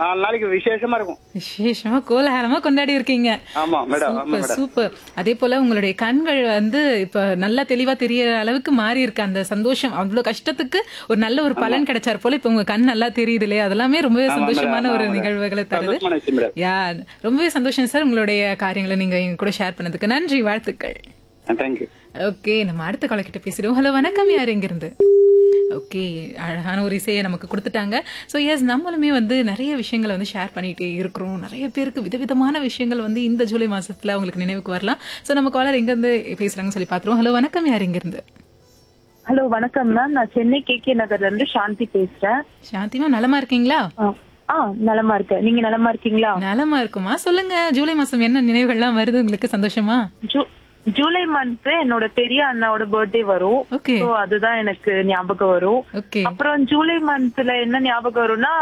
நாலு நாளைக்கு விசேஷமா இருக்கும் விசேஷமா கோலாகலமா கொண்டாடி இருக்கீங்க ஆமா மேடம் ஆமா சூப்பர் மேடம் சூப்பர் அதே போல உங்களுடைய கண்கள் வந்து இப்ப நல்லா தெளிவா தெரியற அளவுக்கு மாறி இருக்கு அந்த சந்தோஷம் அவ்வளவு கஷ்டத்துக்கு ஒரு நல்ல ஒரு பலன் கிடைச்சார் போல இப்ப உங்க கண் நல்லா தெரியுது இல்லையா அதெல்லாமே ரொம்பவே ஆமா சந்தோஷமான மேடம், ஒரு ஆமா மேடம். நிகழ்வுகளை தருது சந்தோஷமான விஷயம் மேடம் யா ரொம்பவே சந்தோஷம் சார் உங்களுடைய காரியங்களை நீங்க எங்க கூட ஷேர் பண்ணதுக்கு நன்றி வாழ்த்துக்கள் தேங்க்யூ ஓகே நம்ம அடுத்த கால கிட்ட பேசிடுவோம் ஹலோ வணக்கம் யார் இருந்து ஓகே அழகான ஒரு இசையை நமக்கு கொடுத்துட்டாங்க ஸோ எஸ் நம்மளுமே வந்து நிறைய விஷயங்களை வந்து ஷேர் பண்ணிட்டே இருக்கிறோம் நிறைய பேருக்கு விதவிதமான விஷயங்கள் வந்து இந்த ஜூலை மாசத்துல உங்களுக்கு நினைவுக்கு வரலாம் ஸோ நம்ம காலர் எங்கேருந்து பேசுறாங்கன்னு சொல்லி பார்த்துருவோம் ஹலோ வணக்கம் யார் இருந்து ஹலோ வணக்கம் மேம் நான் சென்னை கே கே நகர்ல இருந்து சாந்தி பேசுறேன் சாந்திமா நலமா இருக்கீங்களா ஆ, ஆ நலமா இருக்கேன் நீங்க நலமா இருக்கீங்களா நலமா இருக்குமா சொல்லுங்க ஜூலை மாசம் என்ன நினைவுகள்லாம் வருது உங்களுக்கு சந்தோஷமா ஜூ ஜூலை மந்த் என்னோட பெரிய அண்ணாவோட பர்த்டே வரும் ஓகே So அதுதான் எனக்கு ஞாபகம் வரும் ஓகே அப்புறம் ஜூலை மந்த்ல என்ன ஞாபகம் வரும்னா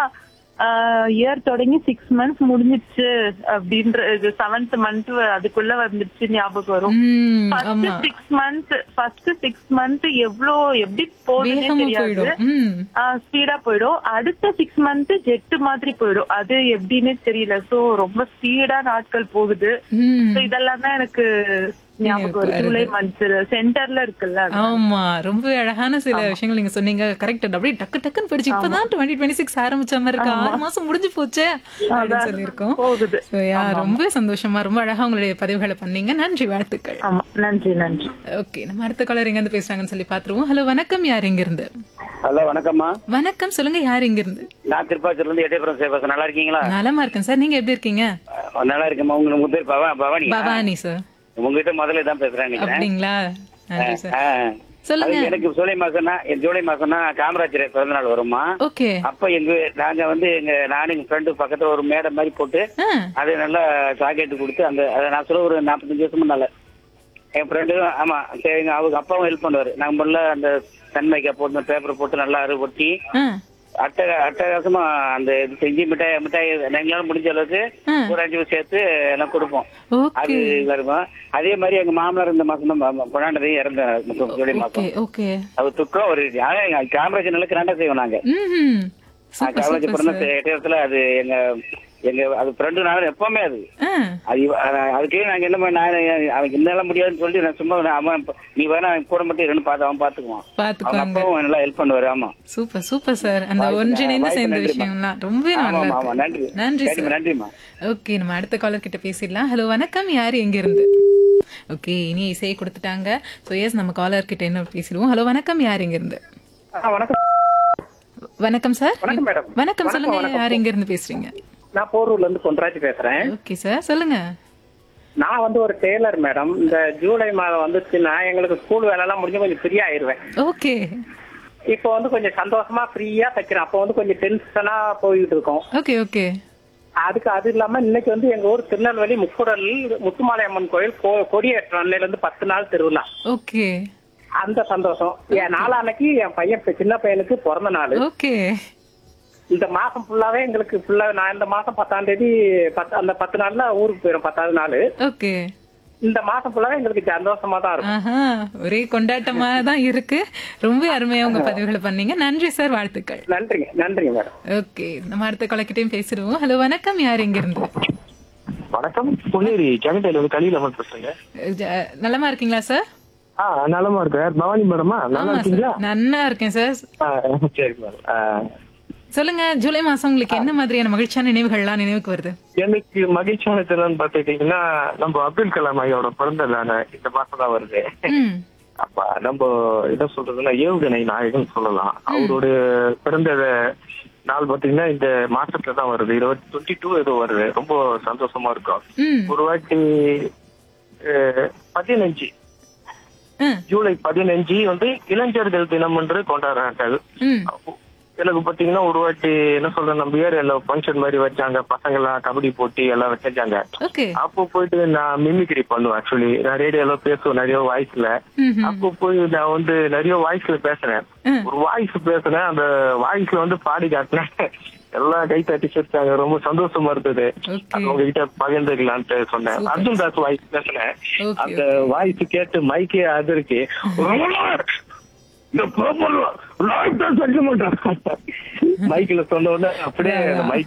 இயர் தொடங்கி சிக்ஸ் மந்த்ஸ் முடிஞ்சிச்சு அப்படின்ற செவன்த் மந்த் அதுக்குள்ள வந்துருச்சு ஞாபகம் வரும் ம் ஃபர்ஸ்ட் ஆமா six month first six month எவ்வளோ எப்படி போகுதுன்னே வேகமா தெரியாது போயிடும் ம் ஸ்பீடா போயிடும் அடுத்த சிக்ஸ் மந்த் ஜெட் மாதிரி போயிடும் அது எப்படின்னு தெரியல சோ ரொம்ப ஸ்பீடா நாட்கள் போகுது ம் So இதெல்லாம் தான் எனக்கு ஞாபகம் வரும் ஜூலை மந்த் சென்டர்ல இருக்குல்ல அது. ஆமா ரொம்ப அழகான சில விஷயங்கள் நீங்க சொன்னீங்க கரெக்ட் அப்படியே டக்கு டக்குன்னு போயிடுச்சு இப்பதான் டுவெண்ட்டி டுவெண்ட்டி சிக்ஸ் ஆரம்பிச்ச மாதிரி இருக்கு ஆறு மாசம் முடிஞ்சு போச்சே அப்படின்னு சொல்லியிருக்கோம் போகுது So, yeah, ரொம்ப சந்தோஷமா ரொம்ப அழகா உங்களுடைய பதிவுகளை பண்ணீங்க நன்றி வாழ்த்துக்கள் ஆமா நன்றி நன்றி ஓகே நம்ம அடுத்த காலர் எங்க இருந்து பேசுறாங்கன்னு சொல்லி பாத்துருவோம் ஹலோ வணக்கம் யார் எங்க இருந்து ஹலோ வணக்கம்மா வணக்கம் சொல்லுங்க யார் எங்க இருந்து நான் திருப்பாச்சூர்ல இருந்து எட்டயபுரம் சேவாசன் நல்லா இருக்கீங்களா நலமா இருக்கேன் சார் நீங்க எப்படி இருக்கீங்க அஹ் நல்லா இருக்கேம்மா உங்க உங்க பேர் பவா பவானி பவானி சார் உங்ககிட்ட முதல்ல தான் பேசுறேன் நினைக்கிறேன் அப்படிங்களா நன்றி சார் ஆ. சொல்லுங்க அது எனக்கு ஜூலை மாசம்னா ஜூலை மாசம்னா காமராஜர் பிறந்த நாள் வருமா ஓகே அப்ப எங்க நாங்க வந்து எங்க நானும் எங்க ஃப்ரெண்டு பக்கத்துல ஒரு மேடை மாதிரி போட்டு ஆ அது நல்லா சாக்கெட்டு கொடுத்து அந்த அதை நான் சொல்ல ஒரு நாற்பத்தஞ்சு வருஷம் முன்னால என் ஃப்ரெண்டு ஆமா சரி, எங்க அவங்க அப்பாவும் ஹெல்ப் பண்ணுவாரு நாங்க முதல்ல அந்த தன்மைக்கா போட்டு பேப்பர் போட்டு நல்லா அறு ஒட்டி ஆ அட்ட அட்டகாசமா அந்த இது செஞ்சு மிட்டாய் மிட்டாய் எங்களால முடிஞ்ச அளவுக்கு ஆ. ஒரு அஞ்சு பேர் சேர்த்து எல்லாம் கொடுப்போம் ஓகே அது வருவோம் அதே மாதிரி எங்க மாமனார் இந்த மாசம் தான் கொண்டாண்டதையும் இறந்த ஜூலை ஓகே மாசம் ஓகே அது துக்கம் ஒரு ஆனா காமராஜர் நல்ல கிராண்டா செய்வோம் நாங்க ம் சூப்பர் காமராஜர் சூப்பர் பிறந்த இடத்துல அது எங்க எங்க அது ஃப்ரெண்டு நானும் எப்பவுமே அது ஆ அது இவ- அஹ் அதுக்கே நாங்க என்ன பண்ண நான் அவனுக்கு என்னால முடியாதுன்னு சொல்லி நான் சும்மா நான் அவன் இப்ப- நீ வேணா அவன் கூட மட்டும் இருந்து பார்த்து அவன் பாத்துக்குவான் அவங்க பாத்துக்கோங்க அப்பாவும் நல்லா ஹெல்ப் பண்ணுவாரு ஆமா சூப்பர் சூப்பர் சார் அந்த வாய்ப்பு- ஒன்றிணைந்து வாய்ப்பு சேர்ந்த நன்றிம்மா. விஷயம்லாம் ரொம்பவே ஆமா நல்லா ஆமா நன்றி இருக்கு நன்றி சரிம்மா, சார் நன்றிம்மா ஓகே நம்ம அடுத்த காலர் கிட்ட பேசிடலாம் ஹலோ வணக்கம் யார் எங்க இருந்து ஓகே இனி இசையை கொடுத்துட்டாங்க ஸோ எஸ் நம்ம காலர் கிட்ட என்ன பேசிடுவோம் ஹலோ வணக்கம் யார் எங்க இருந்து வணக்கம் வணக்கம் சார் வணக்கம் மேடம் வணக்கம் சொல்லுங்க யார் எங்க இருந்து பேசுறீங்க நான் போரூர்ல இருந்து பொன்ராஜ் பேசுறேன் ஓகே சார் சொல்லுங்க நான் வந்து ஒரு டெய்லர் மேடம் இந்த ஜூலை மாதம் வந்துச்சுன்னா எங்களுக்கு ஸ்கூல் வேலை எல்லாம் முடிஞ்சு கொஞ்சம் ஃப்ரீ ஆயிருவேன் ஓகே இப்போ வந்து கொஞ்சம் சந்தோஷமா ஃப்ரீயா தைக்கிறேன் அப்போ வந்து கொஞ்சம் டென்ஷனா போயிட்டு இருக்கோம் ஓகே ஓகே அதுக்கு அது இல்லாம இன்னைக்கு வந்து எங்க ஊர் திருநெல்வேலி முக்குடல் முத்துமாலை அம்மன் கோயில் கொ- கொடியேற்றம் அன்னையில இருந்து பத்து நாள் திருவிழா ஓகே அந்த சந்தோஷம் என் நாளான்னைக்கு என் பையன் இப்ப சின்ன பையனுக்கு பிறந்த நாள் ஓகே இந்த மாசம் ஃபுல்லாவே எங்களுக்கு ஃபுல்லா நான் இந்த மாசம் பத்தாம் தேதி பத்து அந்த பத்து நாள்ல ஊருக்கு போயிடும் பத்தாவது நாள் ஓகே இந்த மாசம் ஃபுல்லாவே எங்களுக்கு சந்தோஷமா தான் இருக்கும் ஆஹா ஒரே கொண்டாட்டமா தான் இருக்கு ரொம்ப அருமையா உங்க பதிவுகளை பண்ணீங்க நன்றி சார் வாழ்த்துக்கள் நன்றிங்க நன்றிங்க மேடம் ஓகே நம்ம அடுத்த கொலைக்கிட்டையும் பேசிடுவோம் ஹலோ வணக்கம் யார் எங்க இருந்து வணக்கம் பொன்னேரி சென்னையில இருந்து கலியில அமர் பேசுறேங்க ஜ- நலமா இருக்கீங்களா சார் ஆ நலமா இருக்கேன் பவானி மேடமா நல்லா ஆமா இருக்கீங்களா சார் நல்லா இருக்கேன் சார் ஆ, சரி மேடம் ஆ, சொல்லுங்க ஜூலை மாசம் உங்களுக்கு என்ன மாதிரியான மகிழ்ச்சியான நினைவுகள்லாம் நினைவுக்கு வருது எனக்கு மகிழ்ச்சியான திறன் பார்த்துக்கிட்டீங்கன்னா நம்ம அப்துல் கலாம் ஐயோட பிறந்த நாள் இந்த மாசம் தான் வருது ம் அப்ப நம்ம என்ன சொல்றதுன்னா ஏவுகணை நாயகன் சொல்லலாம் அவரோட பிறந்த நாள் பாத்தீங்கன்னா இந்த மாசத்துல தான் வருது இருபத்தி டுவெண்ட்டி டூ ஏதோ வருது ரொம்ப சந்தோஷமா இருக்கும் ம் ஒரு வாட்டி அஹ், பதினஞ்சு ம், ஜூலை பதினஞ்சு வந்து இளைஞர்கள் தினம் என்று கொண்டாடுறார்கள் ம் அப்போ எனக்கு பாத்தீங்கன்னா ஒரு வாட்டி என்ன சொல்றேன் நம்ம ஏரியால ஃபங்க்ஷன் மாதிரி வச்சாங்க பசங்க எல்லாம் கபடி போட்டி எல்லாம் வச்சாங்க ஓகே அப்போ போயிட்டு நான் மிமிக்ரி பண்ணுவேன் ஆக்சுவலி நான் ரேடியோல பேசுவேன் நிறைய வாய்ஸ்ல ம்ஹும். அப்போ போய் நான் வந்து நிறைய வாய்ஸ்ல பேசுறேன் ம். ஒரு வாய்ஸ் பேசுனேன் அந்த வாய்ஸ்ல வந்து பாடி காட்டினேன் எல்லாம் கை தட்டி சிரிச்சாங்க ரொம்ப சந்தோஷமா இருந்தது Okay. அது உங்ககிட்ட பகிர்ந்துக்கலான்ட்டு சொன்னேன் அர்ஜுன் தாஸ் வாய்ஸ் பேசுனேன் Okay, அந்த வாய்ஸ் கேட்டு மைக்கே அதிர்ச்சி இந்த மைக்ல சொன்ன உடனே அப்படியே அந்த மைக்